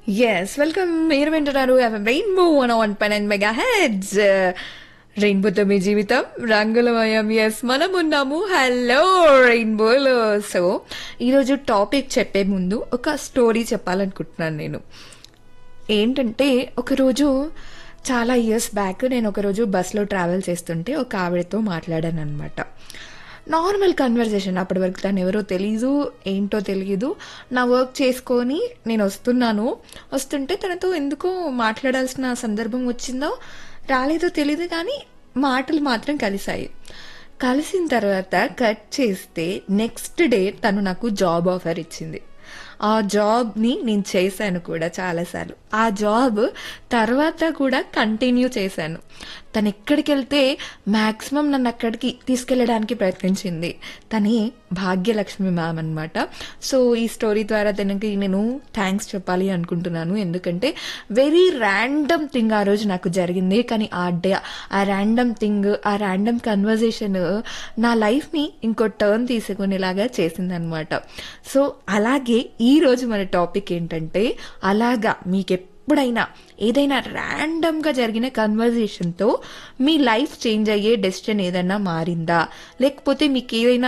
yes welcome మీరు వింటున్నారు rainbow one one పన్నెండు మెగా హెడ్స్ రెయిన్బోతో మీ జీవితం రంగులమయం ఎస్ మనం ఉన్నాము హలో రెయిన్బోలో సో ఈరోజు టాపిక్ చెప్పే ముందు ఒక స్టోరీ చెప్పాలనుకుంటున్నాను నేను ఏంటంటే ఒకరోజు చాలా ఇయర్స్ బ్యాక్ నేను ఒకరోజు బస్లో ట్రావెల్ చేస్తుంటే ఒక ఆవిడతో మాట్లాడాను అనమాట నార్మల్ కన్వర్జేషన్ అప్పటి వరకు తను ఎవరో తెలీదు ఏంటో తెలియదు నా వర్క్ చేసుకొని నేను వస్తున్నాను వస్తుంటే తనతో ఎందుకో మాట్లాడాల్సిన సందర్భం వచ్చిందో రాలేదో తెలియదు కానీ మాటలు మాత్రం కలిసాయి కలిసిన తర్వాత కట్ చేస్తే నెక్స్ట్ డే తను నాకు జాబ్ ఆఫర్ ఇచ్చింది ఆ జాబ్ని నేను చేశాను కూడా చాలాసార్లు ఆ జాబ్ తర్వాత కూడా కంటిన్యూ చేశాను తను ఎక్కడికి వెళ్తే మ్యాక్సిమం నన్ను అక్కడికి తీసుకెళ్ళడానికి ప్రయత్నించింది తనే భాగ్యలక్ష్మి మ్యామ్ అనమాట సో ఈ స్టోరీ ద్వారా తనకి నేను థ్యాంక్స్ చెప్పాలి అనుకుంటున్నాను ఎందుకంటే వెరీ ర్యాండమ్ థింగ్ ఆ రోజు నాకు జరిగింది కానీ ఆ డే ఆ ర్యాండమ్ థింగ్ ఆ ర్యాండమ్ కన్వర్జేషన్ నా లైఫ్ని ఇంకో టర్న్ తీసుకునేలాగా చేసిందనమాట సో అలాగే ఈ రోజు మన టాపిక్ ఏంటంటే అలాగా మీకు ఎప్పుడైనా ఏదైనా ర్యాండమ్గా జరిగిన కన్వర్జేషన్తో మీ లైఫ్ చేంజ్ అయ్యే డెసిషన్ ఏదైనా మారిందా లేకపోతే మీకు ఏదైనా